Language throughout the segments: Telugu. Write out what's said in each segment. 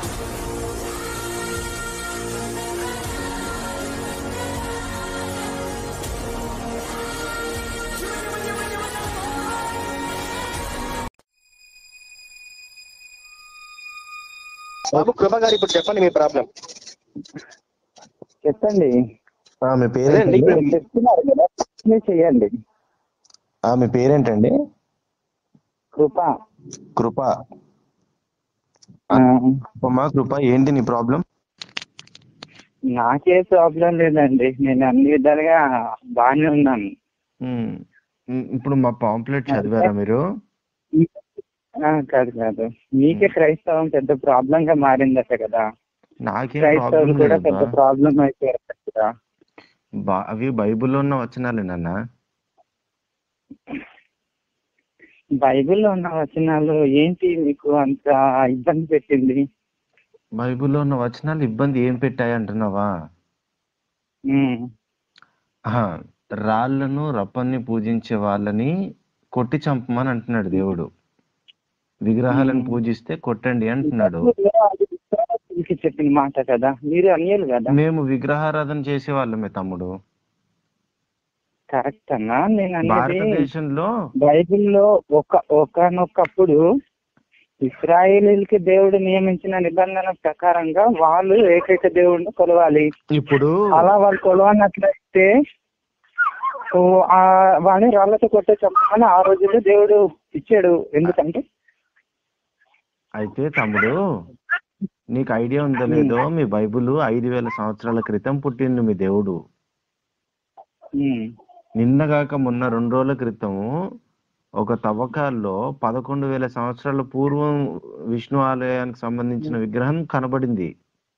బాబు కృప గారు ఇప్పుడు చెప్పండి మీ ప్రాబ్లం చెప్పండి ఆ, మీ అదేండి పేరేంటండి ఇప్పుడు చెప్తున్నారు కదా మీరు చెయ్యండి ఆ, మీ పేరేంటండి కృప కృప ఆ, అమ్మా కృప ఏంటి నీ ప్రాబ్లం నాకే ప్రాబ్లం లేదండి నేను అన్ని విధాలుగా బాగానే ఉన్నాను ఇప్పుడు మా పాంప్లెట్ చదివారా మీరు ఆ, కాదు కాదు మీకే క్రైస్తవం పెద్ద ప్రాబ్లం గా మారిందట కదా నాకేం క్రైస్తవులు ప్రాబ్లం కూడా లేదు పెద్ద ప్రాబ్లం అయిపోయారు కదా బా- అవి బైబిల్లో ఉన్న వచనాలే నాన్న బైబిల్లో ఉన్న వచనాలు ఏంటి మీకు అంత ఇబ్బంది పెట్టింది బైబిల్లో ఉన్న వచనాలు ఇబ్బంది ఏం పెట్టాయి అంటున్నావా ఉమ్, ఆహా, రాళ్ళను రప్పన్ని పూజించే వాళ్ళని కొట్టి చంపమని అంటున్నాడు దేవుడు విగ్రహాలను మ్మ్. పూజిస్తే కొట్టండి అంటున్నాడు అది ఇస్రాయేలీయులకి చెప్పిన మాట కదా మీరు అన్యాలు కదా మేము విగ్రహారాధన చేసే వాళ్ళమే తమ్ముడు కరెక్ట్ అన్నా నేను అనేది భారతదేశంలో బైబిల్లో ఒక ఒకనొకప్పుడు ఇస్రాయేలీలకి దేవుడు నియమించిన నిబంధన ప్రకారంగా వాళ్ళు ఏకైక దేవుడిని కొలవాలి ఇప్పుడు అలా వాళ్ళు కొలవనట్లయితే ఓ ఆ వాడిని రాళ్లతో కొట్టే చెప్పమని ఆ రోజుల్లో దేవుడు ఇచ్చాడు ఎందుకంటే అయితే తమ్ముడు నీకు ఐడియా ఉందో లేదో మీ బైబిల్ ఐదు వేల సంవత్సరాల క్రితం పుట్టిండు మీ దేవుడు ఉమ్, నిన్నగాక మొన్న రెండు రోజుల క్రితము ఒక తవ్వకాల్లో పదకొండు వేల సంవత్సరాల పూర్వం విష్ణు ఆలయానికి సంబంధించిన విగ్రహం కనబడింది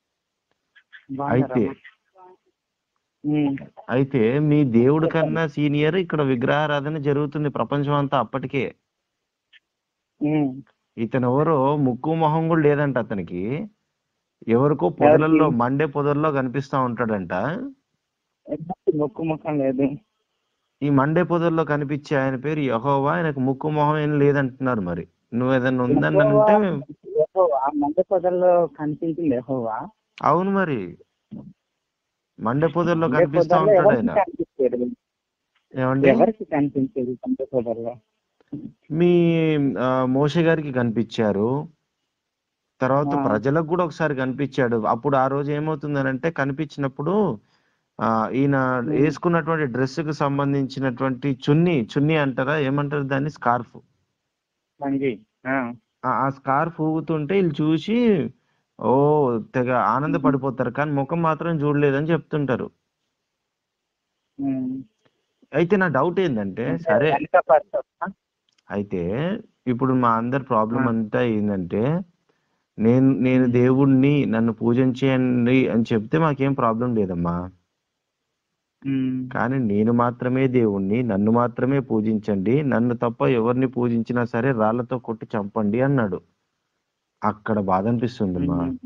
అయితే ఉమ్, అయితే మీ దేవుడి కన్నా సీనియర్ ఇక్కడ విగ్రహారాధన జరుగుతుంది ప్రపంచం అంతా అప్పటికే ఉమ్. ఇతను ఎవరో ముక్కు మొహం కూడా లేదంట అతనికి ఎవరికో పొదలలో మండే పొదల్లో కనిపిస్తా ఉంటాడంట ముక్కు ముఖం లేదు ఈ మండే పొదల్లో కనిపించే ఆయన పేరు యహోవా ఆయనకు ముక్కు మొహం ఏం లేదంటున్నారు మరి నువ్వు ఏదన్నా ఉందని అంటే యెహోవా మంద పొదల్లో కనిపించింది యెహోవా అవును మరి మండే పొదల్లో మండే కనిపిస్తా పొదల్లో ఉంటాడు ఎవరికి ఆయన కనిపించాడు ఏమండి ఎవరికి కనిపించేది మంద పొదల్లో మీ ఆ, మోషే గారికి కనిపించారు తర్వాత ఆ. ప్రజలకు కూడా ఒకసారి కనిపించాడు అప్పుడు ఆ రోజు ఏమవుతుందనంటే కనిపించినప్పుడు ఆ ఈయన వేసుకున్నటువంటి డ్రెస్ కు సంబంధించినటువంటి చున్నీ చున్నీ అంటారా ఏమంటారు దాన్ని స్కార్ఫ్ మంగి ఆ. ఆ స్కార్ఫ్ ఊగుతుంటే వీళ్ళు చూసి ఓ తెగ ఆనందపడిపోతారు కానీ ముఖం మాత్రం చూడలేదని చెప్తుంటారు ఉమ్. అయితే నా డౌట్ ఏంటంటే సరే వెనక పడతావా? అయితే ఇప్పుడు మా అందరి ప్రాబ్లం ఆ. అంతా ఏంటంటే నేను నేను దేవుణ్ణి నన్ను పూజించేయండి అని చెప్తే మాకేం ప్రాబ్లం లేదమ్మా ఉమ్. కానీ నేను మాత్రమే దేవుణ్ణి నన్ను మాత్రమే పూజించండి నన్ను తప్ప ఎవరిని పూజించినా సరే రాళ్లతో కొట్టి చంపండి అన్నాడు అక్కడ బాధ అనిపిస్తుందమ్మా ఉమ్.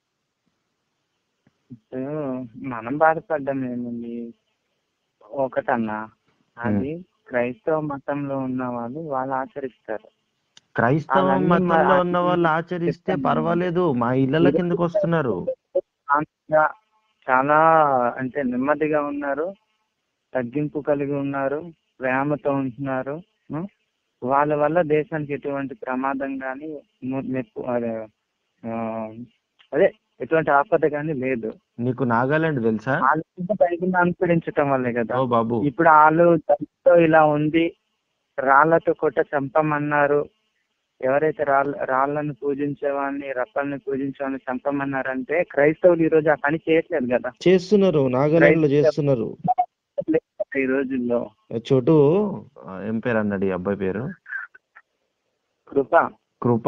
ఇప్పుడు మనం బాధపడ్డం ఏముంది ఒకటన్నా అది క్రైస్తవ మతంలో ఉన్న వాళ్ళు వాళ్ళు ఆచరిస్తారు క్రైస్తవ అవన్నీ మతంలో మా- ఉన్న వాళ్ళు ఆచరిస్తే పర్వాలేదు మా ఇళ్ళ కిందకు వస్తున్నారు శాంతిగా, చాలా అంటే నెమ్మదిగా ఉన్నారు తగ్గింపు కలిగి ఉన్నారు ప్రేమతో ఉంటున్నారు ఉం? వాళ్ళ వల్ల దేశానికి ఎటువంటి ప్రమాదం కానీ అదే ఆ, అదే ఎటువంటి ఆపద కానీ లేదు నీకు నాగాలాండ్ తెలుసా వాళ్ళు బైబిల్ అనుసరించటం వల్లే కదా ఓ బాబు ఇప్పుడు వాళ్ళు దాంతో ఇలా ఉంది రాళ్లతో కొట్ట చంపమన్నారు ఎవరైతే రాళ్ళ రాళ్ళను పూజించే వాళ్ళని రప్పల్ని పూజించే వాళ్ళని చంపమన్నారంటే క్రైస్తవులు ఈ రోజు ఆ పని చేయట్లేదు కదా చేస్తున్నారు నాగాలాండ్ లో చేస్తున్నారు ఈ రోజుల్లో చోటు ఆ, ఏం పేరు అన్నాడు ఈ అబ్బాయి పేరు కృప కృప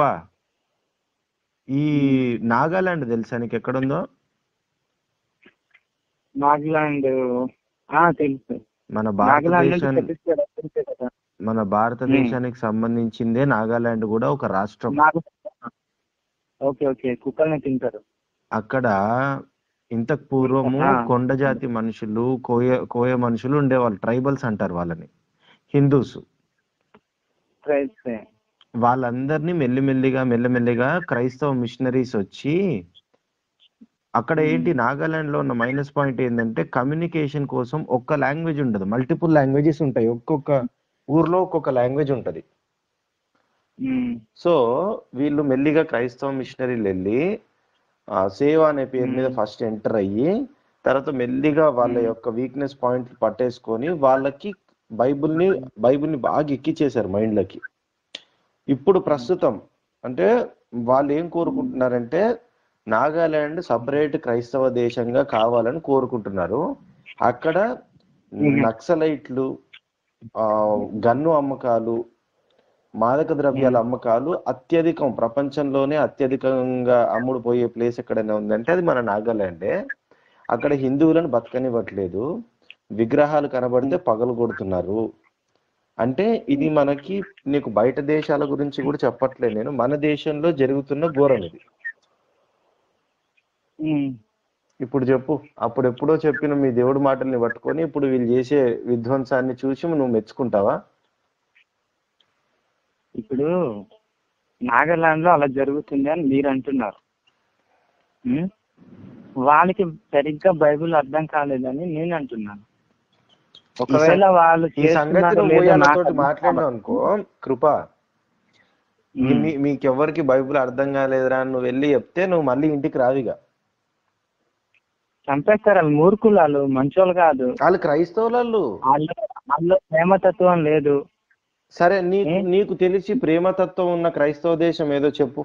ఈ నాగాలాండ్ తెలుసా నీకు ఎక్కడుందో నాగాలాండ్ ఆ తెలుసు మన నాగాలాండ్ నుంచి భారతదేశం ఛత్తీస్గఢ్ తెలుసే కదా మన భారతదేశానికి సంబంధించిందే నాగాలాండ్ కూడా ఒక రాష్ట్రం నాగ- ఓకే ఓకే కుక్కల్ని తింటారు అక్కడ ఇంతకు పూర్వము ఆ. కొండ జాతి మనుషులు కోయ కోయ మనుషులు ఉండేవాళ్ళు ట్రైబల్స్ అంటారు వాళ్ళని హిందూస్ ట్రైబ్స్ వాళ్ళందరినీ మెల్లిమెల్లిగా మెల్లమెల్లిగా క్రైస్తవ మిషనరీస్ వచ్చి అక్కడ ఏంటి నాగాలాండ్ లో ఉన్న మైనస్ పాయింట్ ఏంటంటే కమ్యూనికేషన్ కోసం ఒక్క లాంగ్వేజ్ ఉండదు మల్టిపుల్ లాంగ్వేజెస్ ఉంటాయి ఒక్కొక్క ఊర్లో ఒక్కొక్క లాంగ్వేజ్ ఉంటది ఉమ్, సో వీళ్ళు మెల్లిగా క్రైస్తవ మిషనరీలు వెళ్ళి ఆ, సేవ అనే పేరు మీద ఫస్ట్ ఎంటర్ అయ్యి తర్వాత మెల్లిగా వాళ్ళ యొక్క వీక్నెస్ పాయింట్ పట్టేసుకొని వాళ్ళకి బైబిల్ని బైబిల్ని బాగా ఎక్కిచ్చేశారు మైండ్లకి ఇప్పుడు ప్రస్తుతం అంటే వాళ్ళు ఏం కోరుకుంటున్నారంటే నాగాలాండ్ సపరేట్ క్రైస్తవ దేశంగా కావాలని కోరుకుంటున్నారు అక్కడ నక్సలైట్లు ఆ గన్ను అమ్మకాలు మాదక ద్రవ్యాల అమ్మకాలు అత్యధికం ప్రపంచంలోనే అత్యధికంగా అమ్ముడు పోయే ప్లేస్ ఎక్కడైనా ఉందంటే అది మన నాగాలాండే అక్కడ హిందువులను బతకనివ్వట్లేదు విగ్రహాలు కనబడితే పగలు కొడుతున్నారు అంటే ఇది మనకి నీకు బయట దేశాల గురించి కూడా చెప్పట్లేదు నేను మన దేశంలో జరుగుతున్న ఘోరం ఇది ఉమ్. ఇప్పుడు చెప్పు అప్పుడు ఎప్పుడో చెప్పిన మీ దేవుడి మాటల్ని పట్టుకొని ఇప్పుడు వీళ్ళు చేసే విధ్వంసాన్ని చూసి నువ్వు మెచ్చుకుంటావా ఇప్పుడు నాగాలాండ్ లో అలా జరుగుతుంది అని మీరు అంటున్నారు ఉమ్? వాళ్ళకి సరిగ్గా బైబిల్ అర్థం కాలేదని నేను అంటున్నాను ఒకవేళ వాళ్ళు ఈ సంగతి చేస్తున్నారో నువ్వు లేదో పోయి నాకు వాళ్ళతోటి అర్థం మాట్లాడినావు కాదు. అనుకో కృప ఉమ్. మీ- మీకెవ్వరికి బైబిల్ అర్థం కాలేదురా అని నువ్వు వెళ్ళి చెప్తే నువ్వు మళ్ళీ ఇంటికి రావిగా చంపేస్తారు వాళ్ళు మూర్ఖులు వాళ్ళు మంచోళ్ళు కాదు వాళ్ళు క్రైస్తవులు వాళ్ళు వాళ్ళు ప్రేమతత్వం లేదు సరే నీకు ఏ? నీకు తెలిసి ప్రేమతత్వం ఉన్న క్రైస్తవ దేశం ఏదో చెప్పు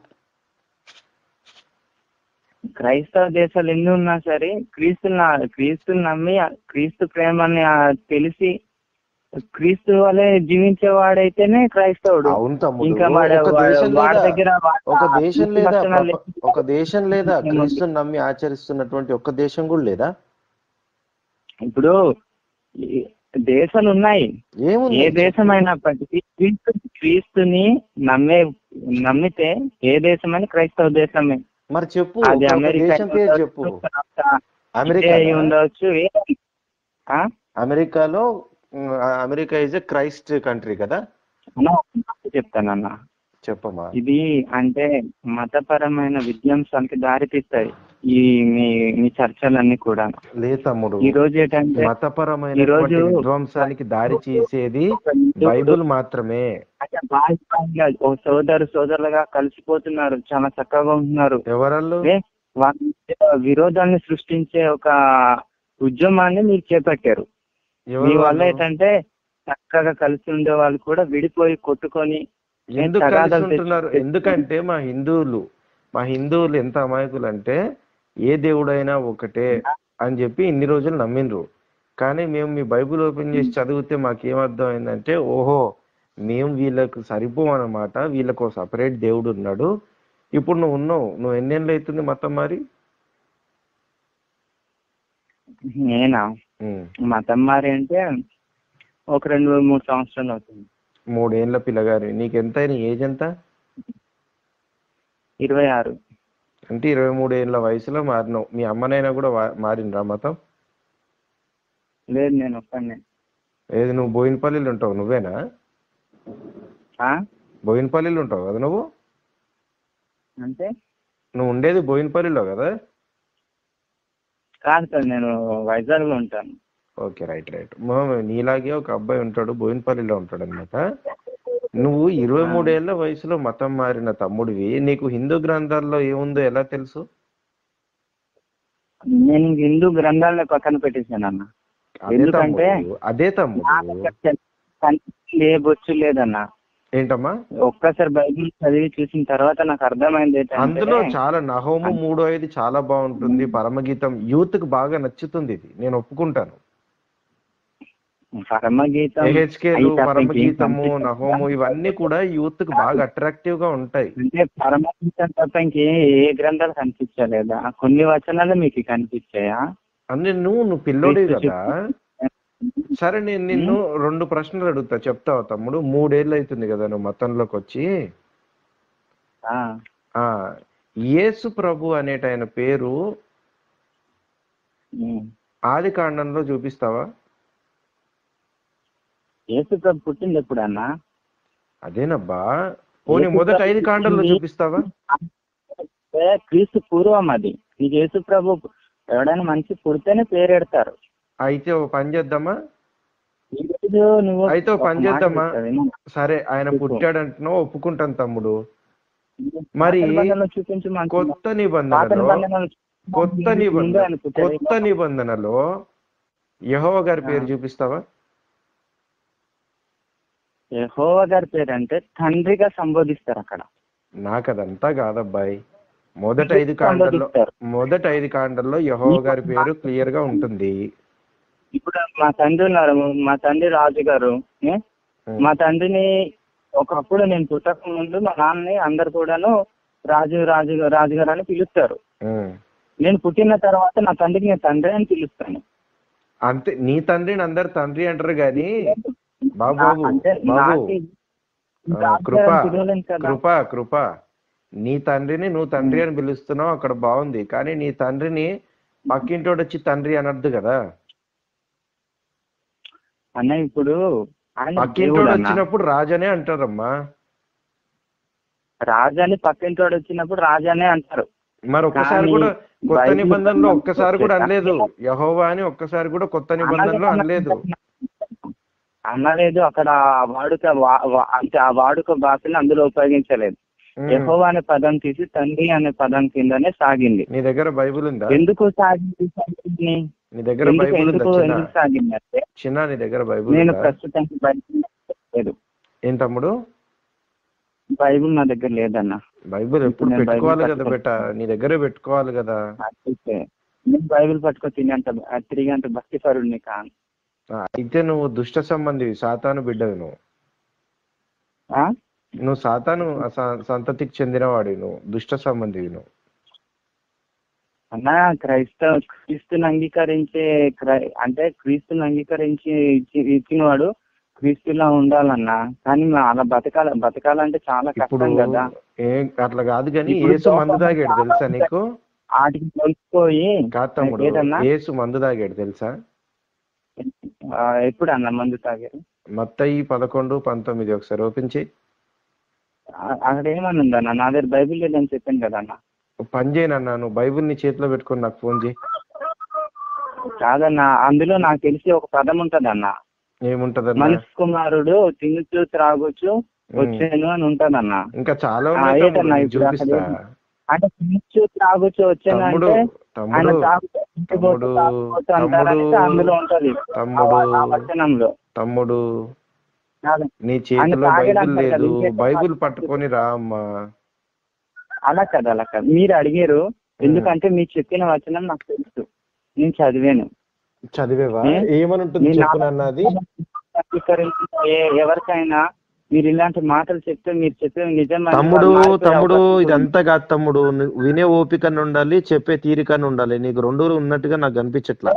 క్రైస్తవ దేశాలు ఎన్ని ఉన్నా సరే క్రీస్తు క్రీస్తుని నమ్మి ఆ క్రీస్తు ప్రేమని ఆ తెలిసి క్రీస్తు వలె జీవించేవాడైతేనే క్రైస్తవుడు అవును తమ్ముడు ఇంకా వాడు ఒక వాడు- దేశం వాడి లేదా దగ్గర వాడి ఒక ఆ దేశం క్రీస్తు లేదా లక్షణాలు ప్రప- ఒక దేశం లేదా క్రీస్తుని నమ్మి ఆచరిస్తున్నటువంటి ఒక్క దేశం కూడా లేదా ఇప్పుడు ఈ దేశాలు ఉన్నాయి ఏముంది ఏ దేశం అయినప్పటికీ క్రీస్తు క్రీస్తుని నమ్మే నమ్మితే ఏ దేశమైనా క్రైస్తవ దేశమే మరి చెప్పు అది ఒక అమెరికా దేశం పేరు చెప్పు అమెరికా అయి ఉండవచ్చు ఏ- ఆ? అమెరికాలో um, America is a Christ country కదా అన్న, ఒక మాట చెప్తానన్న చెప్పమ్మా ఇది అంటే మతపరమైన విధ్వంసానికి దారితీస్తాయి ఈ మీ మీ చర్చలన్నీ కూడా లే తమ్ముడు ఈ రోజు ఏంటంటే మతపరమైన ఈ రోజు విధ్వంసానికి దారి చేసేది బైబిల్ మాత్రమే అంటే బాగా ఓ సోదరు సోదరులుగా కలిసిపోతున్నారు చాలా చక్కగా ఉంటున్నారు ఎవరల్లు ఏ, వాళ్ళ మధ్య విరోధాన్ని సృష్టించే ఒక ఉద్యమాన్ని మీరు చేపట్టారు మీ ఎవరు వల్ల వాళ్ళు? ఏంటంటే చక్కగా కలిసి ఉండే వాళ్ళు కూడా విడిపోయి కొట్టుకొని ఏ ఎందుకు కలిసి తగాదాలు ఉంటున్నారు తెచ్చుకొని- ఎందుకంటే మా హిందువులు మా హిందువులు ఎంత అమాయకులు అంటే ఏ దేవుడైనా ఒకటే అని చెప్పి ఇన్ని రోజులు నమ్మిండ్రు కానీ మేము మీ బైబిల్ ఓపెన్ చేసి చదివితే మాకేం అర్థం అయిందంటే ఓహో మేము వీళ్ళకు సరిపోమన్నమాట వీళ్ళకు సపరేట్ దేవుడు ఉన్నాడు ఇప్పుడు నువ్వు ఉన్నావు నువ్వు ఎన్నేళ్ళు అవుతుంది మతం మరి నేనా ఉమ్. మతం మారి అంటే ఒక రెండు మూడు సంవత్సరాలు అవుతుంది మూడేళ్ల పిల్లగారి నీకు ఎంత అయిన ఏజ్ ఎంత ఇరవై ఆరు అంటే ఇరవై మూడేళ్ల వయసులో మారినావు మీ అమ్మనైనా కూడా వా- మారిండ్రా మతం లేదు నేను ఒక్కనే ఏది నువ్వు బోయినపల్లిలో ఉంటావు నువ్వేనా బోయినపల్లిలో ఉంటావు కదా నువ్వు అంటే నువ్వు ఉండేది బోయినపల్లిలో కదా కాదు సార్ నేను వైజాగ్ లో ఉంటాను ఓకే రైట్ రైట్ నీలాగే ఒక అబ్బాయి ఉంటాడు బోయినపల్లిలో ఉంటాడు అనమాట నువ్వు ఇరవై మూడేళ్ల వయసులో మతం మారిన తమ్ముడివి నీకు హిందూ గ్రంథాల్లో ఏముందో ఎలా తెలుసు నేను ఇంక హిందూ గ్రంథాలను పక్కన పెట్టేశాను అన్న అదే ఎందుకంటే తమ్ముడు అదే తమ్ముడు కనిపించింది ఏ బొచ్చు లేదన్న ఏంటమ్మా ఒక్కసారి బైబిల్ చదివి చూసిన తర్వాత నాకు అర్థమైంది అందులో ఏంటంటే చాలా నహోము మూడో ఐదు చాలా బాగుంటుంది పరమగీతం యూత్ కు బాగా నచ్చుతుంది ఇది నేను ఒప్పుకుంటాను పరమగీతం ఏహెచ్కేలు అయి తప్ప ఇంకేం పరమగీతము కనిపించదు. నహోము ఇవన్నీ కూడా యూత్ కు బాగా అట్రాక్టివ్ గా ఉంటాయి అంటే పరమగీతం తప్ప ఇంకే ఏ గ్రంథాలు కనిపించలేదా కొన్ని వచనాలు మీకు కనిపించాయా అంటే నువ్వు నువ్వు పిల్లోడి క్రీస్తు కదా సరే నేను నిన్ను రెండు ప్రశ్నలు అడుగుతా చెప్తావా తమ్ముడు మూడేళ్ళు అవుతుంది కదా నువ్వు మతంలోకి వచ్చి ఆ, ఆ యేసు ప్రభు అనేట ఆయన పేరు ఉమ్. ఆది కాండంలో చూపిస్తావా యేసు ప్రభు పుట్టింది ఎప్పుడన్నా అదేనబ్బా పోనీ మొదట ఐదు కాండల్లో చూపిస్తావా ఏ, క్రీస్తు పూర్వం అది నీకు యేసు ప్రభు ఎవడైనా మనిషి పుడితేనే పేరు పెడతారు అయితే ఓ పని చేద్దామా ఈ రోజు నువ్వు అయితే ఓ పని ఒక మాట చేద్దామా? చెప్తా విను. సరే ఆయన చెప్పు. పుట్టాడంటున్నావు ఒప్పుకుంటాను తమ్ముడు మరి పాత నిబంధనలో చూపించు మనకు. కొత్త పాత నిబంధనలో నిబంధనలో కొత్త ముందు ఆయన నిబంధన పుట్టాడు. కొత్త నిబంధనలో యహోవ గారి పేరు ఆ. చూపిస్తావా యెహోవా గారి పేరు అంటే తండ్రిగా సంబోధిస్తారు అక్కడ నాకు అదంతా కాదబ్బాయి మొదట ఐదు కాండల్లో సంబోధిస్తారు. మొదట ఐదు కాండల్లో యహోవ గారి పేరు క్లియర్ గా ఉంటుంది ఇప్పుడు మా తండ్రి ఉన్నారు మా తండ్రి రాజు గారు ఏ? ఉం. మా తండ్రిని ఒకప్పుడు నేను పుట్టక ముందు మా నాన్నని అందరు కూడాను రాజు రాజు రాజు గారు అని పిలుస్తారు ఉం. నేను పుట్టిన తర్వాత నా తండ్రికి నేను తండ్రి అని పిలుస్తాను అంతే నీ తండ్రిని అందరు తండ్రి అంటారు గాని బాబు బాబు అంటే బాబు నాకు ఆ, రాజు కృప గారు అని పిలవలేను కదా. కృప కృప నీ తండ్రిని నువ్వు తండ్రి అని పిలుస్తున్నావు అక్కడ బాగుంది కానీ నీ తండ్రిని పక్కింటోడు వచ్చి తండ్రి అనద్దు కదా అన్న ఇప్పుడు ఆయన పక్కింటోడు దేవుడు అన్న. వచ్చినప్పుడు రాజనే అంటారమ్మా రాజు అని పక్కింటోడు వచ్చినప్పుడు రాజానే అంటారు మరి ఒక్కసారి కానీ కూడా కొత్త బైబిల్ నిబంధనలో ఒక్కసారి కూడా ప్రకారం అనలేదు యహోవా అని ఒక్కసారి కూడా కొత్త నిబంధనలో అనలేదు అనలేదు అక్కడ ఆ వాడుక వా- వా- అంటే ఆ వాడుక భాషని అందులో ఉపయోగించలేదు ఉమ్. యెహోవా అనే పదం తీసి తండ్రి అనే పదం కిందనే సాగింది నీ దగ్గర బైబిల్ ఉందా ఎందుకు సాగింది తండ్రిని? నీ దగ్గర ఎందుకు బైబిల్ ఉందా ఎందుకు చిన్న ఎందుకు సాగింది అంటే చిన్న నీ దగ్గర బైబిల్ నేను ఉందా ప్రస్తుతానికి బైబిల్ లేదు ఏం తమ్ముడు బైబిల్ నా దగ్గర లేదన్న బైబిల్ ఎప్పుడు నేను బైబిల్ పెట్టుకోవాలి కదా పట్టుకో- బెట నీ దగ్గరే పెట్టుకోవాలి కదా అయితే నేను బైబిల్ పట్టుకొని తిని అంత తిరిగి అంత భక్తి పరుడిని కాను ఆ, అయితే నువ్వు దుష్ట సంబంధివి సాతాను బిడ్డవి నువ్వు ఆ? నువ్వు సాతాను స- సంతతికి చెందినవాడి నువ్వు దుష్ట సంబంధివి నువ్వు అన్న క్రైస్తవ క్రీస్తుని అంగీకరించే క్రై- అంటే క్రీస్తుని అంగీకరించి ఇచ్చి- ఇచ్చినవాడు క్రీస్తులా ఉండాలన్నా కానీ మా అలా బతకాల బతకాలంటే చాలా ఇప్పుడు కష్టం కదా ఏం అట్లా కాదు కానీ ఇప్పుడు ఏసు మందు తాగాడు తెలుసా నీకు వాటికి తొలిసిపోయి కాదు తమ్ముడు ఏదన్నా? ఏసు మందు తాగాడు తెలుసా ఆ, ఎప్పుడు అన్న మందు తాగారు మత్తయి పదకొండు పంతొమ్మిది ఒకసారి ఓపెన్ చేయి ఆ- అక్కడ ఏమని ఉందన్న నా దగ్గర బైబిల్ లేదని చెప్పాను కదా అన్న పని చేయనన్నా నువ్వు బైబిల్ నీ చేతిలో పెట్టుకొని నాకు ఫోన్ చేయి కాదన్న అందులో నాకు తెలిసి ఒక పదం ఉంటది అన్న ఏముంటదన్నా మనిషి కుమారుడు తినుచు త్రాగొచ్చు వచ్చాను అని ఉంటదన్న ఇంకా చాలా ఆ, ఉన్నాయి తమ్ముడు, ఏంటన్నా నీకు ఇప్పుడు అక్కడ చూపిస్తా ఏం- అంటే తినుచు త్రాగొచ్చు వచ్చాను తమ్ముడు అంటే ఆయన తమ్ముడు తాగుతూ ఇంటికి పోతూ తమ్ముడు, తాగుతూ అంటారంటే తమ్ముడు, అందులో ఉంటది తమ్ముడు. ఆ వచనంలో తమ్ముడు కాదు. నీ చేతిలో తాగడానికి బైబిల్ కదా, లేదు ఇంకేం బైబిల్ తాగడానికి? పట్టుకొని రా అమ్మా అలా కాదు అలా కాదు మీరు అడిగారు ఎందుకంటే మీరు చెప్పిన వచనం నాకు తెలుసు నేను చదివాను చదివేవా ఏ? ఏమని ఉంటుంది నేను చెప్పు నాన్న అది అంగీకరించి ఏ- ఎవరికైనా మీరు ఇలాంటి మాటలు చెప్తే మీరు చెప్పే నిజం అని తమ్ముడు వాళ్ళు మారిపోయే తమ్ముడు అవకాశం ఉంది. ఇదంతా కాదు తమ్ముడు నువ్వు వినే ఓపికను ఉండాలి చెప్పే తీరికను ఉండాలి నీకు రెండు ఉన్నట్టుగా నాకు కనిపించట్లా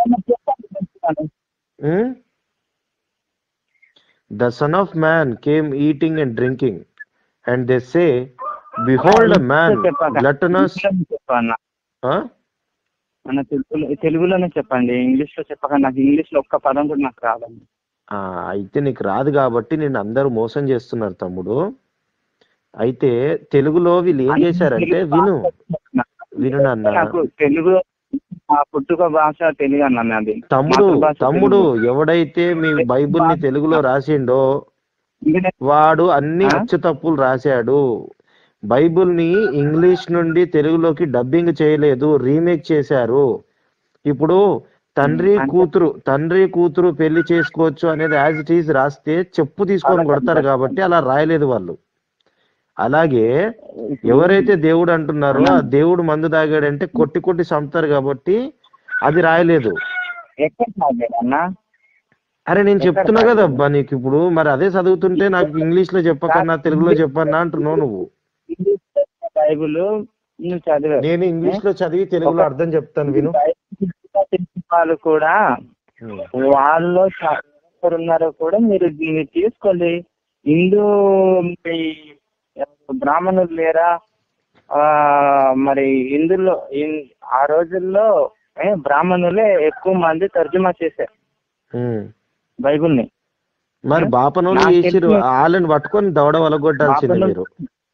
the son of man came eating and drinking and they say behold man చెప్పాక. గ్లటనస్ తెలుగులోనే చెప్పన్న అన్న తెలుగులో తెలుగులోనే చెప్పండి ఇంగ్లీష్ లో చెప్పక నాకు ఇంగ్లీష్ లో ఒక్క పదం కూడా నాకు రాదండి అయితే నీకు రాదు కాబట్టి నేను అందరూ మోసం చేస్తున్నారు తమ్ముడు అయితే తెలుగులో వీళ్ళు ఏం చేశారంటే విను విను నాన్న నాకు తెలుగు ఆ పుట్టుక భాష తెలుగు అన్న నాది తమ్ముడు మాతృభాష తమ్ముడు తెలుగు. ఎవడైతే మీ బైబిల్ ని తెలుగులో రాసిండో ఇంగ్లీష్ వాడు అన్ని ఆ? అచ్చు తప్పులు రాశాడు బైబిల్ ని ఇంగ్లీష్ నుండి తెలుగులోకి డబ్బింగ్ చేయలేదు రీమేక్ చేశారు ఇప్పుడు తండ్రి అంటే- కూతురు తండ్రి కూతురు పెళ్లి చేసుకోవచ్చు అనేది యాజ్ ఇట్ ఈజ్ రాస్తే చెప్పు తీసుకొని కొడతారు కాబట్టి అలా రాయలేదు వాళ్ళు అలాగే ఎవరైతే దేవుడు అంటున్నారో ఆ దేవుడు మందు తాగాడంటే కొట్టి కొట్టి చంపుతారు కాబట్టి అది రాయలేదు ఎక్కడ చదివారు అన్న అరే నేను ఎక్కడ చెప్తున్నా కదా రాయలేదు? అబ్బా నీకు ఇప్పుడు మరి అదే చదువుతుంటే నాకు ఇంగ్లీష్ లో చెప్పకన్నా తెలుగులో చెప్పన్నా అంటున్నావు నువ్వు ఇంగ్లీష్ బైబుల్ నువ్వు చదివావు నేను ఇంగ్లీష్ లో చదివి తెలుగులో అర్థం చెప్తాను విను బైబిల్ తెలిసిన వాళ్ళు కూడా వాళ్ళు చ- ఎవరు ఉన్నారో కూడా మీరు దీన్ని తీసుకోండి హిందూ మరి బ్రాహ్మణులు లేరా ఆ మరి హిందులో ఇన్- ఆ రోజుల్లో ఏ, బ్రాహ్మణులే ఎక్కువ మంది తర్జుమా చేశారు ఉమ్. బైబిల్ని మరి బాపనోళ్ళు నాకు చేసిరు తెలిసి- వాళ్ళని పట్టుకొని దవడ వలగొట్టాల్సింది బాపనోళ్ళు- మీరు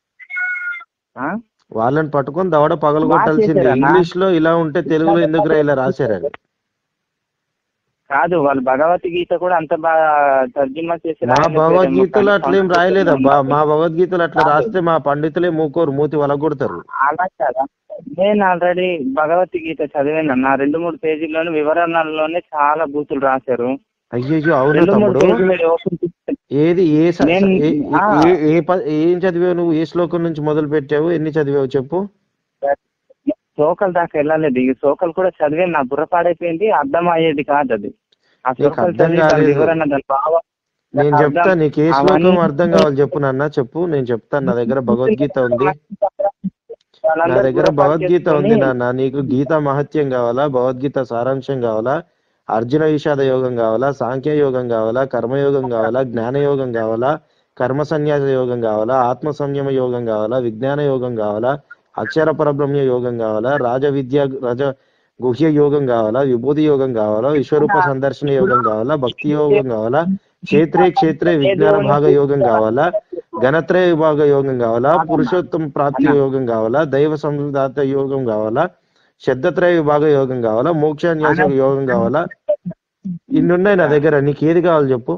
ఆ? వాళ్ళని పట్టుకొని దవడ పగలగొట్టాల్సింది చేశారన్నా? ఇంగ్లీష్ లో ఇలా ఉంటే తెలుగులో ఎందుకు ఇలా రాశారని కాదు వాళ్ళు భగవద్గీత కూడా అంత బాగా తర్జుమా చేసి మా రాయలేదేమో భగవద్గీతలో కానీ అట్లేం రాయలేదబ్బా మా భగవద్గీతలో అట్లా రాస్తే మా పండితులే మూకోరు మూతి వలగొడతారు అలా కదా నేను ఆల్రెడీ భగవద్గీత చదివాను అన్న రెండు మూడు పేజీల్లోనే వివరణల్లోనే చాలా బూతులు రాశారు అయ్యయ్యో అవును రెండు మూడు తమ్ముడు పేజీలు ఓపెన్ చేస్తే ఏది ఏ స- నేను- ఏ- ఆ. ఏ- ఏ ప- ఏం చదివావు నువ్వు ఏ శ్లోకం నుంచి మొదలు పెట్టావు ఎన్ని చదివావు చెప్పు సోకల్ దాకా వెళ్ళలేదు ఈ సోకల్ కూడా చదివే నా బుర్ర పాడైపోయింది అర్థం అయ్యేది కాదు అది ఆ నీకు సోకల్ అర్థం చదివి దాని కాలేదు. వివరణ దాని భావం నేను నాకు చెప్తా అర్థం- నీకు ఏ అవన్నీ- శ్లోకం అర్థం కావాలి చెప్పు నాన్న చెప్పు నేను చెప్తాను నా దగ్గర భగవద్గీత ఉంది నా వాళ్ళందరూ దగ్గర కూడా భగవద్గీత ఉంది పనిచేసుకొని నాన్న నీకు గీత మహత్యం కావాలా భగవద్గీత సారాంశం కావాలా అర్జున విషాద యోగం కావాలా సాంఖ్య యోగం కావాలా కర్మయోగం కావాలా జ్ఞాన యోగం కావాలా కర్మ సన్యాస యోగం కావాలా ఆత్మ సంయమ యోగం కావాలా విజ్ఞాన యోగం కావాలా అక్షర పరబ్రహ్మ యోగం కావాలా రాజ విద్య రాజ గుహ్య యోగం కావాలా విభూతి యోగం కావాలా విశ్వరూప సందర్శన యోగం కావాలా భక్తి యోగం కావాలా క్షేత్రే క్షేత్రే విజ్ఞాన భాగ యోగం కావాలా ఘనత్రయ విభాగ యోగం కావాలా పురుషోత్తమ ప్రాప్తి యోగం కావాలా దైవ సందాత యోగం కావాలా శబ్దత్రయ విభాగ యోగం కావాలా మోక్షాన్యాస యోగం కావాలా ఇన్ని ఉన్నాయి నా దగ్గర నీకు ఏది కావాలి చెప్పు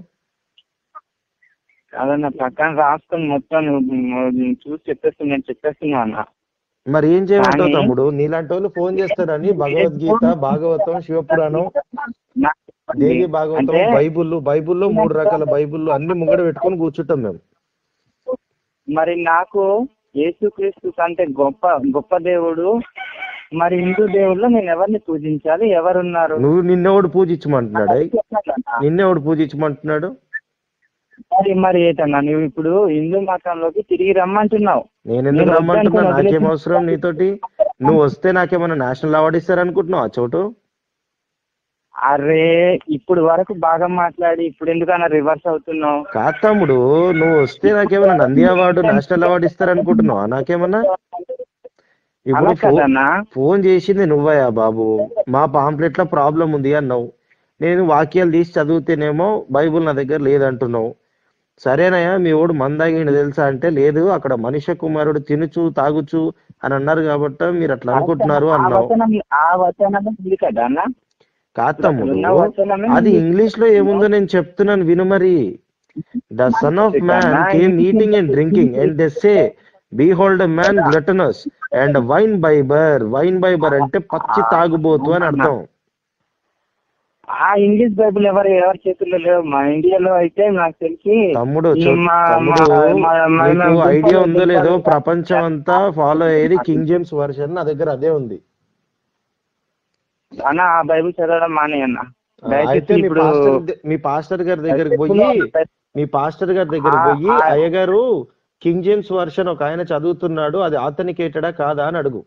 అదన్న పక్కన రాసుకొని మొత్తం నువ్వు నువ్వు చూసి చెప్పేస్తున్నా నేను చెప్పేస్తున్నా అన్న మరి ఏం చేయమంటావు కానీ- తమ్ముడు నీలాంటి వాళ్ళు ఫోన్ చేస్తారని భగవద్గీత భాగవతం శివపురాణం నాకు దేవి భాగవతం అంటే బైబుల్ బైబుల్లో మూడు రకాల బైబుల్లో అన్ని ముంగడ పెట్టుకొని కూర్చుంటాం మేము మరి నాకు యేసుక్రీస్తు కంటే గొప్ప గొప్ప దేవుడు మరి హిందూ దేవుళ్ళు నేను ఎవరిని పూజించాలి ఎవరున్నారు నువ్వు నిన్నెవడు పూజించమంటున్నాడు నిన్నెవడు పూజించమంటున్నాడు మరి మరి ఏటన్నా నువ్వు ఇప్పుడు హిందూ మతంలోకి తిరిగి రమ్మంటున్నావు నేను ఎందుకు నేను రమ్మంటున్నా వద్దనుకుని నాకేం వదిలేసి- అవసరం నీతోటి నువ్వు వస్తే నాకేమన్నా నేషనల్ అవార్డు ఇస్తారనుకుంటున్నావు ఆ చోటు అరే ఇప్పుడు వరకు బాగా మాట్లాడి ఇప్పుడు ఎందుకన్నా రివర్స్ అవుతున్నావు కాదు తమ్ముడు నువ్వు వస్తే నాకేమన్నా నంది అవార్డు నేషనల్ అవార్డు ఇస్తారనుకుంటున్నావా నాకేమన్నా ఇప్పుడు అలా ఫో- కదన్నా ఫోన్ చేసింది నువ్వయ్యా బాబు మా పాంప్లెట్ లో ప్రాబ్లం ఉంది అన్నావు నేను వాక్యాలు తీసి చదివితేనేమో బైబుల్ నా దగ్గర లేదంటున్నావు సరేనయ్యా మీ ఓడు మందాగిండి తెలుసా అంటే లేదు అక్కడ మనిషి కుమారుడు తినుచు తాగుచు అని అన్నారు కాబట్టి మీరు అట్లా అనుకుంటున్నారు ఆ అన్నావు వచనం ఆ వచనం ఉంది కదా అన్న కాదు తమ్ముడు ఉన్న వచనమే అది ఇంగ్లీష్ లో ఏముందో నేను చెప్తున్నాను విను మరి the son of man came eating and drinking and they say behold man gluttonous and winebibber winebibber అంటే పచ్చి తాగుబోతు అని అర్థం ఆ ఇంగ్లీష్ బైబిల్ ఎవరు ఎవరి చేతుల్లో లేవు మా ఇండియాలో అయితే నాకు తెలిసి తమ్ముడు ఈ చూ- మా- తమ్ముడు మా- మా- మా- నీకు మా ఐడియా గుంపులో ఉందో లేదో గుంపులో ప్రపంచం అంతా ఫాలో అయ్యేది కింగ్ జేమ్స్ వర్షన్ నా దగ్గర అదే ఉంది అన్న ఆ బైబిల్ చదవడం మానే అన్న దయచేసి అయితే మీ ఇప్పుడు పాస్టర్ ద- మీ పాస్టర్ గారి దగ్గరికి పోయి మీ పాస్టర్ గారి దగ్గరికి ఆ- పోయి ఆ- అయ్యగారు కింగ్ జేమ్స్ వర్షన్ ఒక ఆయన చదువుతున్నాడు అది ఆథనికేటడా కాదా అని అడుగు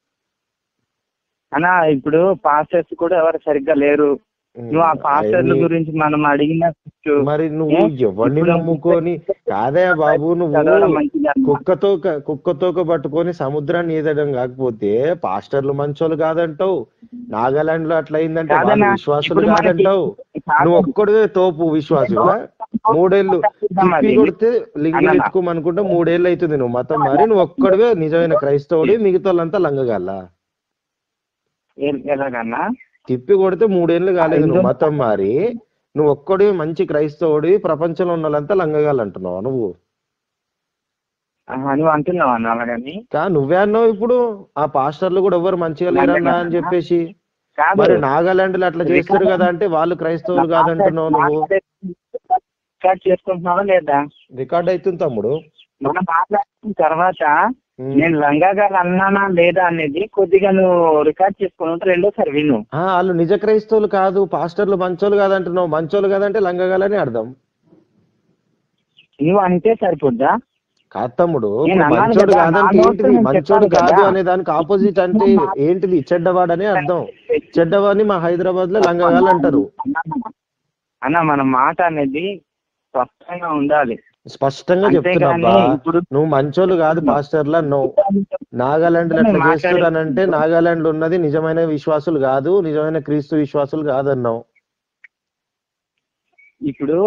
అన్న ఇప్పుడు పాస్టర్స్ కూడా ఎవరు సరిగ్గా లేరు నువ్వు ఆ పాస్టర్ల అవన్నీ- గురించి మనం అడిగిన మరి నువ్వు ఏ? ఎవరిని ఇప్పుడు నమ్ముకొని కాదే బాబు చదవడం నువ్వు మంచిది అన్న. కుక్కతో కుక్కతోక పట్టుకొని సముద్రాన్ని ఈదడం కాకపోతే పాస్టర్లు మంచోళ్ళు కాదంటావు నాగాలాండ్ లో అట్లా అయిందంటే వాళ్ళు కాదన్నా, విశ్వాసులు ఇప్పుడు మనకి- కాదంటావు నువ్వు ఒక్కడివే తోపు విశ్వాసుగా మూడేళ్ళు తిప్పి అది. కొడితే లింగులు అన్న. ఎత్తుకోమనుకుంటే మూడేళ్ళు అవుతుంది నువ్వు మతం మారి నువ్వు ఒక్కడివే నిజమైన క్రైస్తవుడి మిగతా వాళ్ళంతా లంగగాల ఏ- ఎలాగన్నా తిప్పి కొడితే మూడేళ్ళు కాలేదు నువ్వు ఐదు- మతం మారి నువ్వు ఒక్కడివి మంచి క్రైస్తవుడి ప్రపంచంలో ఉన్న వాళ్ళంతా లంగగాలంటున్నావు నువ్వు ఆహా, నువ్వు అంటున్నావు అన్న అలాగని కా నువ్వే అన్నావు ఇప్పుడు ఆ పాస్టర్లు కూడా ఎవరు మంచిగా లేరన్నా అని చెప్పేసి కాదు మరి నాగాలాండ్ లో అట్లా చేస్తారు కదా అంటే వాళ్ళు క్రైస్తవులు కాదంటున్నావు నువ్వు రికార్డ్ చేసుకుంటున్నావా లేదా రికార్డ్ అవుతుంది తమ్ముడు మనం మాట్లాడిన తర్వాత ఉమ్. నేను లంగాగాలు అన్నానా లేదా అనేది కొద్దిగా నువ్వు రికార్డ్ చేసుకుని ఉంటే రెండోసారి విను ఆ, వాళ్ళు నిజ క్రైస్తవులు కాదు పాస్టర్లు మంచోళ్ళు కాదంటున్నావు మంచోళ్ళు కాదంటే లంగగాలని అర్థం నువ్వు అంటే సరిపోద్దా కాదు తమ్ముడు నేను ఇప్పుడు అన్నాను మంచోడు కదా, కాదంటే నా నోటితో ఏంటిది నేను మంచోడు చెప్పాను కాదు కదా. అనే దానికి ఆపోజిట్ అంటే ఏంటిది చెడ్డవాడనే అర్థం చెడ్డవాడిని మా హైదరాబాద్ లో లంగగాలు అంటారు అన్న మన మాట అనేది స్పష్టంగా ఉండాలి స్పష్టంగా అంతేగాని చెప్తున్నా ఇప్పుడు నువ్వు మంచోళ్ళు కాదు పాస్టర్లా నువ్వు నాగాలాండ్ అట్లా మాట్లాడే- చేస్తున్నానంటే నాగాలాండ్ ఉన్నది నిజమైన విశ్వాసులు కాదు నిజమైన క్రీస్తు విశ్వాసులు కాదన్నావు ఇప్పుడు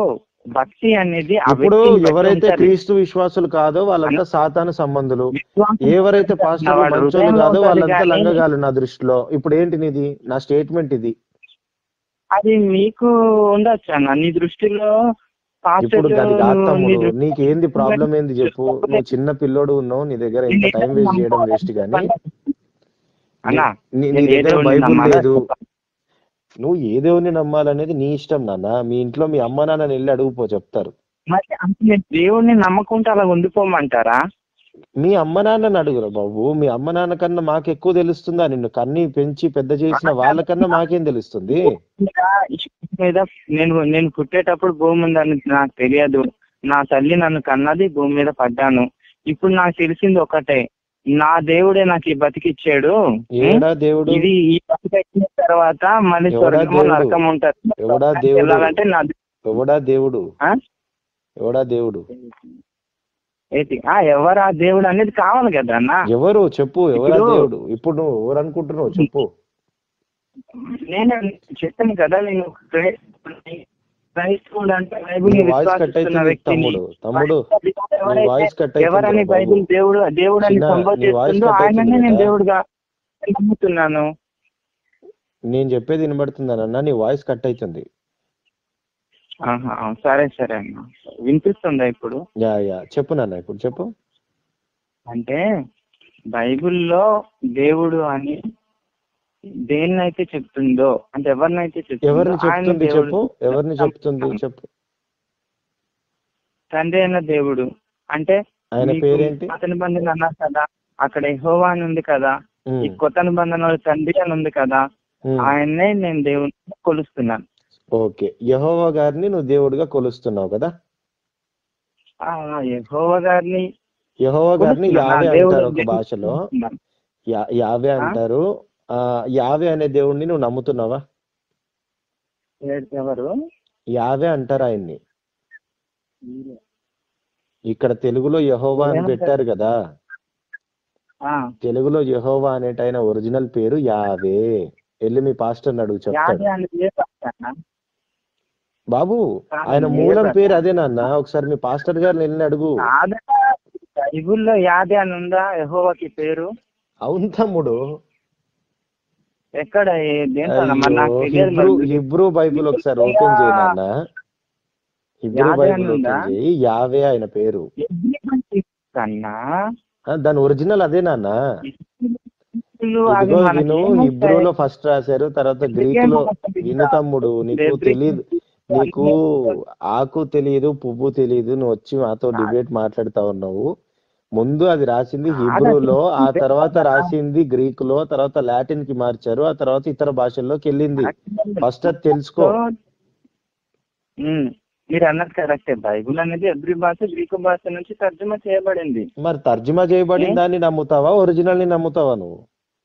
భక్తి అనేది ఆ ఇప్పుడు వ్యక్తిని బట్టి ఎవరైతే ఉంటది. క్రీస్తు విశ్వాసులు కాదో వాళ్ళంతా సాతాను సంబంధులు విశ్వాసం ఎవరైతే పాస్టర్లు వాడు మంచోళ్ళు హృదయంలో కాదో ఉంటది వాళ్ళంతా కానీ- లంగగాలు నా దృష్టిలో ఇప్పుడు ఏంటి నీది నా స్టేట్మెంట్ ఇది అది మీకు ఉండొచ్చు అన్న నీ దృష్టిలో పాస్టర్ ఇప్పుడు దాని కాదు నీ తమ్ముడు దృష్టిలో నీకేంది ప్రాబ్లం ఏంది చెప్పు నువ్వు చిన్న పిల్లోడు ఉన్నావు నీ దగ్గర ఇంత టైం వేస్ట్ చేయడం వేస్ట్ కానీ అన్న నీ- నీ నేను ఏ దగ్గర దేవుడిని బైబుల్ నమ్మాలా? లేదు నువ్వు ఏ దేవుని నమ్మాలనేది నీ ఇష్టం నాన్న మీ ఇంట్లో మీ అమ్మ నాన్న వెళ్ళి అడుగుపో చెప్తారు మరి అంత నేను దేవుడిని నమ్మకుంటే అలా ఉండిపోమంటారా మీ అమ్మ నాన్నని అడుగురా బాబు మీ అమ్మ నాన్న కన్నా మాకు ఎక్కువ తెలుస్తుందా నిన్ను కన్ని పెంచి పెద్ద చేసిన వాళ్ళకన్నా మాకేం తెలుస్తుంది ఇంకా ఈ భూమి మీద నేను నేను పుట్టేటప్పుడు భూమి ఉందని నాకు తెలియదు నా తల్లి నన్ను కన్నది భూమి మీద పడ్డాను ఇప్పుడు నాకు తెలిసింది ఒకటే నా దేవుడే నాకు ఈ బతికిచ్చాడు ఏడా దేవుడు ఇది ఈ బతికిచ్చిన తర్వాత మళ్ళీ ఎవడా స్వర్గము దేవుడు? నరకం ఉంటది ఎవడా దేవుడు? వెళ్ళాలంటే నా ఎవడా దేవుడు ఆ? ఎవడా దేవుడు ఏంటి ఆ ఎవరు ఆ దేవుడు అనేది కావాలి కదా అన్న ఎవరు చెప్పు ఎవరా ఇప్పుడు- దేవుడు ఇప్పుడు నువ్వు ఎవరు అనుకుంటున్నావు చెప్పు నేను చెప్పాను కదా నేను క్రై- క్రైస్తవుడు అంటే బైబిల్ని నీ వాయిస్ కట్ విశ్వసిస్తున్న అవుతుంది వ్యక్తిని తమ్ముడు తమ్ముడు ఎవరైతే- నీ వాయిస్ కట్ అవుతుంది ఎవరని బాబు. బైబిల్ దేవుడు దేవుడు అని చిన్న, సంబోధ నీ వాయిస్ చేస్తుందో కట్ అవుతుంది ఆయననే నేను కదా. దేవుడుగా నమ్ముతున్నాను నేను చెప్పేది వినబడుతుందన్న నీ వాయిస్ కట్ అవుతుంది ఆహా, సరే సరే అన్న వినిపిస్తుందా ఇప్పుడు యా యా చెప్పు నాన్న ఇప్పుడు చెప్పు అంటే బైబిల్లో దేవుడు అని దేన్నైతే చెప్తుందో అంటే ఎవరినైతే చెప్తుందో ఎవరిని ఆయన చెప్తుంది దేవుడు. చెప్పు ఎవరిని చెప్తుంది చెప్పు తండ్రి అయిన దేవుడు అంటే ఆయన మీకు పేరేంటి పాత నిబంధన అన్నారు కదా అక్కడ యెహోవా అని ఉంది కదా ఉమ్, ఈ కొత్త నిబంధనలో తండ్రి అని ఉంది కదా ఉమ్. ఆయన్నే నేను దేవుని కొలుస్తున్నాను ఓకే యహోవా గారిని నువ్వు దేవుడిగా కొలుస్తున్నావు కదా ఆ యెహోవా గారిని యహోవా గారిని కొలుస్తున్నాను. యావే ఆ దేవుడు అంటారు ఒక దేవుడు భాషలో కొలుస్తున్నాను. యా- యావే ఆ? అంటారు ఆ యావే అనే దేవుడిని నువ్వు నమ్ముతున్నావా ఏ- ఎవరు యావే అంటారు ఆయన్ని ఇక్కడ తెలుగులో యహోవా అని ఏమంటారు? పెట్టారు కదా ఆ, తెలుగులో యహోవా అనేట ఆయన ఒరిజినల్ పేరు యావే వెళ్ళి మీ పాస్టర్ అడుగు చెప్తాడు యాదే అని ఏ పక్షాన? బాబు కాదు, ఆయన ఏ మూలం ప్రశ్న? పేరు అదేనన్న ఒకసారి మీ పాస్టర్ గారిని వెళ్ళి అడుగు కాదట, బైబిల్లో యాదే అని ఉందా యెహోవాకి పేరు అవును తమ్ముడు ఎక్కడ ఏ- దేంట్లో మరి అయ్యో, నాకు తెలియదు హిబ్రూ మరి. హిబ్రూ బైబిల్ ఒకసారి ఓపెన్ చేయి నాన్న హిబ్రూ యావే బైబిల్ అని ఉందా? ఓపెన్ చేయి యావే ఆయన పేరు ఎన్ని కన్నా ఆ, దాని ఒరిజినల్ అదే నాన్న ఇల్లు అవి ఇదిగో మనకి విను ఏమొస్తాయి? హిబ్రూలో ఫస్ట్ రాశారు తర్వాత గ్రీకులో విను తమ్ముడు నీకు తెలియదు నీకు ఆకు తెలియదు పువ్వు తెలియదు నువ్వు వచ్చి మాతో డిబేట్ మాట్లాడుతా ఉన్నావు ముందు అది రాసింది హిబ్రూలో ఆ తర్వాత రాసింది గ్రీకులో తర్వాత లాటిన్ కి మార్చారు ఆ తర్వాత ఇతర భాషల్లోకి వెళ్ళింది ఫస్ట్ అది తెలుసుకో ఉమ్, మీరు అన్నది కరెక్టే బైబుల్ అనేది ఎవ్రీ భాష గ్రీకు భాష నుంచి తర్జుమా చేయబడింది మరి తర్జుమా చేయబడిన ఏ? దాన్ని నమ్ముతావా ఒరిజినల్ ని నమ్ముతావా నువ్వు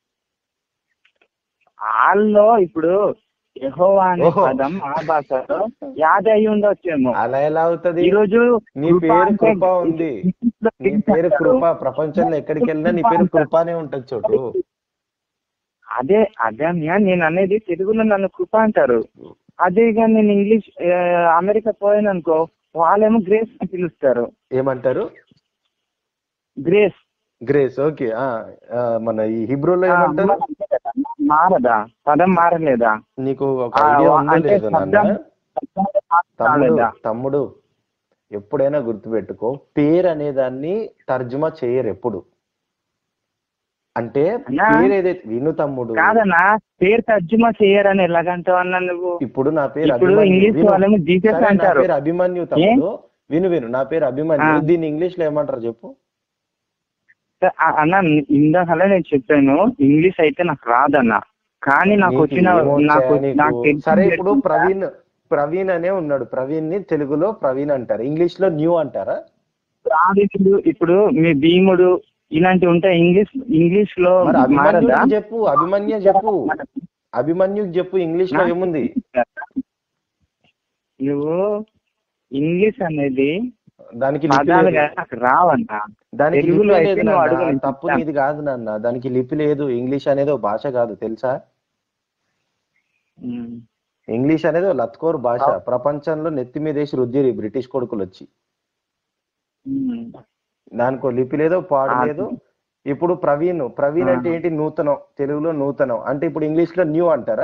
వాళ్ళలో ఇప్పుడు యెహోవా అనే ఓహో. పదం ఆ భాషలో యాద అయి ఉండొచ్చేమో అలా ఎలా అవుతది ఈ రోజు నీ కృప పేరు అంటే కృప ఉంది నీ పేరు కృప ప్రపంచంలో ఎక్కడికి వెళ్ళినా నీ పేరు కృపానే ఉంటది చోటు అదే అదే అన్నయ్య, నేను అనేది తెలుగులో నన్ను కృప అంటారు అదే కానీ నేను ఇంగ్లీష్ ఆ, అమెరికా పోయాను అనుకో వాళ్ళేమో గ్రేస్ అని పిలుస్తారు ఏమంటారు గ్రేస్ గ్రేస్ ఓకే ఆ ఆ, మన ఈ హిబ్రూలో ఏమంటారు మారదా పదం మారలేదా నీకు ఒక ఆ, ఐడియా ఉందో అంటే లేదో నాన్న శబ్దం తమ్ముడు రాలేదా? తమ్ముడు ఎప్పుడైనా గుర్తుపెట్టుకో పేరు అనే దాన్ని తర్జుమా చేయరు ఎప్పుడు అంటే అన్నా. పేరు ఏదైతే విను తమ్ముడు కాదన్నా పేరు తర్జుమా చేయరని ఎలాగంటావు అన్నా నువ్వు ఇప్పుడు నా పేరు ఇప్పుడు అభిమన్యు ఇంగ్లీష్ విను. వాళ్ళేమో జీసస్ సరే, నా అంటారు పేరు అభిమన్యు తమ్ముడు విను విను నా పేరు అభిమన్యు ఆ. దీన్ని ఇంగ్లీష్ లో ఏమంటారు చెప్పు అ- అన్న ఇందాకలే నేను చెప్పాను ఇంగ్లీష్ అయితే నాకు రాదన్న కానీ నాకు నీకు వచ్చిన ఏమొచ్చా నాకు నీకు? నాకు తెలిసిన సరే ఇప్పుడు ప్రవీణ్ ప్రవీణ్ అనే ఉన్నాడు ప్రవీణ్ ని తెలుగులో ప్రవీణ్ అంటారు ఇంగ్లీష్ లో న్యూ అంటారా ప్రాణికుడు ఇప్పుడు మీ భీముడు ఇలాంటివి ఉంటాయి ఇంగ్లీష్ ఇంగ్లీష్ లో మరి మారదా అభిమన్యుకి చెప్పు అభిమన్యు చెప్పు అభిమన్యుకి చెప్పు ఇంగ్లీష్ లో ఏముంది నువ్వు ఇంగ్లీష్ అనేది దానికి లిపి పదాలుగా లేదు. నాకు రావన్న దానికి లిపి తెలుగులో లేదు అయితే నువ్వు నాన్న. అడుగు నేను తప్పు చెప్తాను. నీది కాదు నాన్న దానికి లిపి లేదు ఇంగ్లీష్ అనేది ఒక భాష కాదు తెలుసా ఉమ్. ఇంగ్లీష్ అనేది ఓ లత్కోర్ భాష ప్రపంచంలో నెత్తి మీద వేసి రుద్దిరి బ్రిటిష్ కొడుకులు వచ్చి ఉమ్. దానికో లిపి లేదో పాడు ఆ. లేదు ఇప్పుడు ప్రవీణ్ ప్రవీణ్ ఆ. అంటే ఏంటి నూతనం తెలుగులో నూతనం అంటే ఇప్పుడు ఇంగ్లీష్ లో న్యూ అంటారా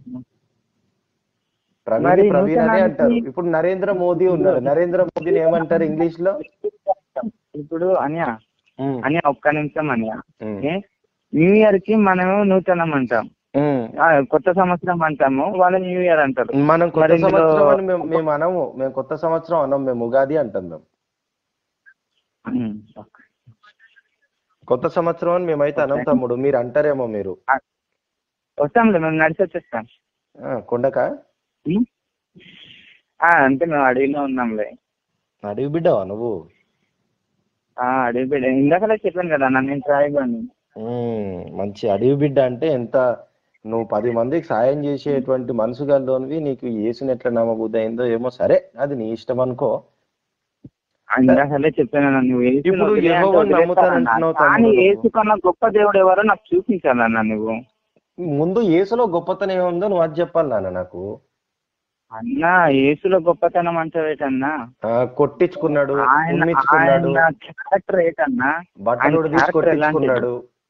ప్రవీణ్ మరి ప్రవీణ్ అనే నూతనానికి- అంటారు ఇప్పుడు నరేంద్ర మోదీ ఉన్నారు నరేంద్ర మోదీని ఏమంటారు ఇంగ్లీష్ లో ఇప్పుడు అన్య ఉమ్, అన్య ఒక్క నిమిషం అన్య ఉమ్, ఏ? న్యూ ఇయర్ కి మనము నూతనం అంటాం ఉమ్. ఆ, కొత్త సంవత్సరం అంటాము వాళ్ళు న్యూ ఇయర్ అంటారు మనం కొత్త మరి ఇందులో- సంవత్సరం అని మేము మేము అనము మేము కొత్త సంవత్సరం అనం మేము ఉగాది అంటాం మేము ఉమ్. కొత్త సంవత్సరం అని మేమైతే అనం ఓకే. తమ్ముడు మీరు అంటారేమో మీరు వస్తాంలే మేము నడిచి వచ్చేస్తాం ఆ, కొండక ఉమ్. ఆ, అంటే మేము అడవిలో ఉన్నాంలే అడవి బిడ్డవా నువ్వు ఆ, అడవి బిడ్డ ఇందాకలే చెప్పాను కదా నన్ను నేను ట్రైబ్ అని ఉమ్, మంచి అడవి బిడ్డ అంటే ఎంత నువ్వు పది మందికి సాయం చేసేటువంటి మనసు గల్లోనివి నీకు యేసుని ఎట్లా నమ్మబుద్ధి అయిందో ఏమో సరే అది నీ ఇష్టం అనుకో ఆ, ఇందాకలే చెప్పాను అన్న, నువ్వు యేసుని ఇప్పుడు వదిలేయ్ అంటే యెహోవాను వదిలేస్తానన్నా. నమ్ముతానంటున్నావు కానీ తమ్ముడు. యేసు కన్నా గొప్ప దేవుడు ఎవరో నాకు చూపించాలన్నా నువ్వు ముందు యేసులో గొప్పతనం ఏముందో నువ్వు అది చెప్పాలి నాన్న నాకు అన్నా యేసులో గొప్పతనం అంటావేటన్నా ఆ, కొట్టించుకున్నాడు ఆయన ఉమ్మించుకున్నాడు ఆయన క్యారెక్టర్ ఏంటన్నా బట్టలు ఆయన తీసి character ఎలాంటిది? కొట్టించుకున్నాడు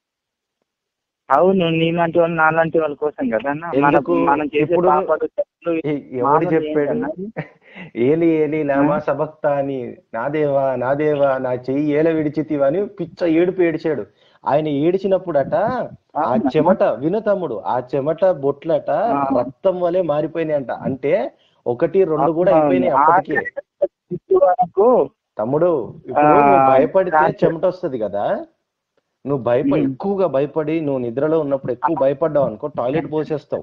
అవును నీలాంటి వాళ్ళు నాలాంటి వాళ్ళ కోసం కదా అన్న? మన ఎందుకు? మనం చేసే ఇప్పుడు పాపాలు, తప్పులు, ఏ- ఎవడు మామూలు చెప్పాడు ఏంటన్నా? ఏలి ఏలి లామా సబక్తా అని నాదేవా నాదేవా నా చెయ్యి ఏల విడిచితివా అని పిచ్చ ఏడుపు ఏడిచాడు ఆయన ఏడిచినప్పుడట ఆ అవునా? చెమట విను తమ్ముడు ఆ చెమట బొట్లట ఆ. రక్తం వలె మారిపోయినాయంట అంటే ఒకటి రెండు కూడా అవును. అయిపోయినాయి ఆ అప్పటికే character వరకు తమ్ముడు ఇప్పుడు ఆ, నువ్వు భయపడితే character. చెమట వస్తది కదా నువ్వు భయపడి ఉమ్. ఎక్కువగా భయపడి నువ్వు నిద్రలో ఉన్నప్పుడు ఎక్కువ భయపడ్డావు అనుకో టాయిలెట్ పోసేస్తావు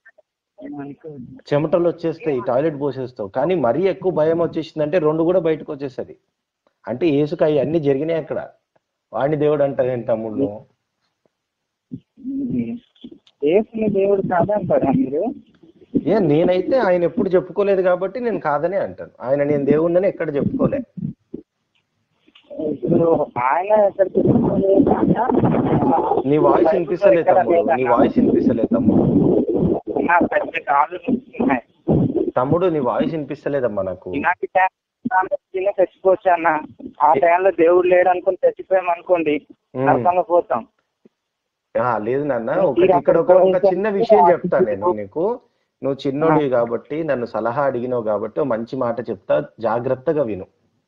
చెమటలు వచ్చేస్తాయి టాయిలెట్ పోసేస్తావు కానీ మరీ ఎక్కువ భయం వచ్చేసిందంటే రెండు కూడా బయటకు వచ్చేస్తుంది అంటే ఏసుక అన్ని జరిగినాయి అక్కడ వాడిని దేవుడు అంటారు ఏంటి తమ్ముళ్ళు యేసుని దేవుడు కాదంటారా మీరు ఏ నేనైతే ఆయన ఎప్పుడు చెప్పుకోలేదు కాబట్టి నేను కాదనే అంటాను ఆయన నేను దేవుడిని ఎక్కడ చెప్పుకోలే ఇప్పుడు ఆయన ఎక్కడ నీ వాయిస్ వినిపిస్తలే తమ్ముడు నీ వాయిస్ వినిపిస్తలే తమ్ముడు నా పెద్ద కాళ్ళు నొస్తున్నాయి తమ్ముడు నీ వాయిస్ వినిపిస్తలేదమ్మా నాకు ఇలాంటి టైంలో చచ్చిపోవచ్చు అన్న ఆ టైంలో దేవుడు లేడు అనుకుని చచ్చిపోయాం అనుకోండి ఉమ్. నరకంగా పోతాం ఆ, లేదు నాన్న ఒకటి ఇక్కడ ఒక ఒక చిన్న విషయం చెప్తా నేను నీకు నువ్వు చిన్నోడివి కాబట్టి నన్ను సలహా అడిగినావు కాబట్టి ఓ మంచి మాట చెప్తా జాగ్రత్తగా విను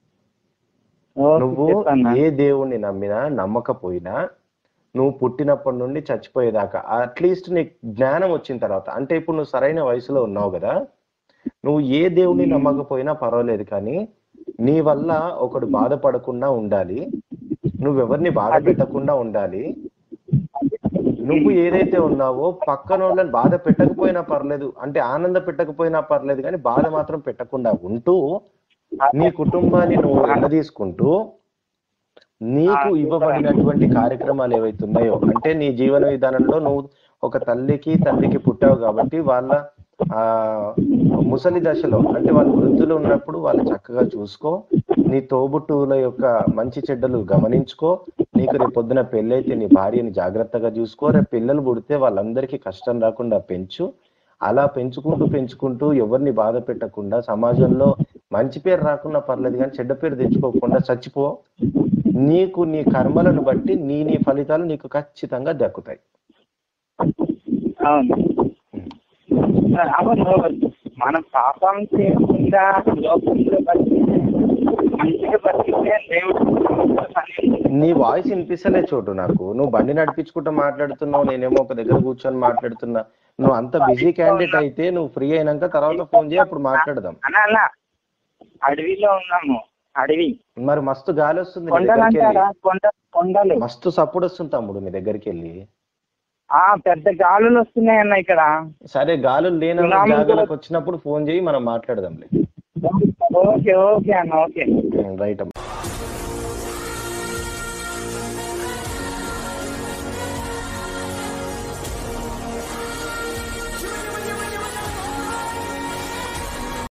ఓకే, నువ్వు చెప్పన్నా. ఏ దేవుణ్ణి నమ్మినా నమ్మకపోయినా నువ్వు పుట్టినప్పటి నుండి చచ్చిపోయేదాకా అట్లీస్ట్ నీకు జ్ఞానం వచ్చిన తర్వాత అంటే ఇప్పుడు నువ్వు సరైన వయసులో ఉన్నావు కదా నువ్వు ఏ దేవుణ్ణి నమ్మకపోయినా పర్వాలేదు కానీ నీ వల్ల ఒకడు బాధపడకుండా ఉండాలి నువ్వెవరిని బాధ పెట్టకుండా ఉండాలి నువ్వు ఏదైతే ఉన్నావో పక్కన వాళ్ళని బాధ పెట్టకపోయినా పర్లేదు అంటే ఆనంద పెట్టకపోయినా పర్లేదు కానీ బాధ మాత్రం పెట్టకుండా ఉంటూ నీ కుటుంబాన్ని నువ్వు ఎల్లదీసుకుంటూ నీకు ఇవ్వబడినటువంటి కార్యక్రమాలు ఏవైతే ఉన్నాయో అంటే నీ జీవన విధానంలో నువ్వు ఒక తల్లికి తండ్రికి పుట్టావు కాబట్టి వాళ్ళ ఆ ముసలి దశలో అంటే వాళ్ళు వృద్ధులు ఉన్నప్పుడు వాళ్ళు చక్కగా చూసుకో నీ తోబుట్టువుల యొక్క మంచి చెడ్డలు గమనించుకో నీకు రేపు పొద్దున పెళ్ళైతే నీ భార్యని జాగ్రత్తగా చూసుకో రేపు పిల్లలు పుడితే వాళ్ళందరికీ కష్టం రాకుండా పెంచు అలా పెంచుకుంటూ పెంచుకుంటూ ఎవరిని బాధ పెట్టకుండా సమాజంలో మంచి పేరు రాకుండా పర్లేదు కానీ చెడ్డ పేరు తెచ్చుకోకుండా చచ్చిపో నీకు నీ కర్మలను బట్టి నీ నీ ఫలితాలు నీకు ఖచ్చితంగా దక్కుతాయి అవును అవును మనం పాపం చేయకుండా లోకంలో బతికితే మంచిగా బతికితే దేవుడు నీ వాయిస్ వినిపిస్తలే చోటు నాకు నువ్వు బండి నడిపించుకుంటూ మాట్లాడుతున్నావు నేనేమో ఒక దగ్గర కూర్చొని మాట్లాడుతున్నా నువ్వు అంత బిజీ క్యాండిడేట్ అయితే నువ్వు ఫ్రీ అయినాక తర్వాత ఫోన్ చేయి అప్పుడు మాట్లాడదాం అలా అలా అడవిలో ఉన్నాము అడవి మరి మస్తు గాలి వస్తుంది నీ కొండలు దగ్గరికి అంటారా వెళ్ళి కొండ కొండలు మస్తు సపోర్ట్ వస్తుంది తమ్ముడు నీ దగ్గరికి వెళ్ళి ఆ పెద్ద గాలులు వస్తున్నాయి అన్న ఇక్కడ సరే గాలులు లేని సునామీ కూడా- జాగాలకు వచ్చినప్పుడు ఫోన్ చేయి మనం మాట్లాడదాంలే ఓకే ఓకే అన్న ఓకే రైట్ అమ్మా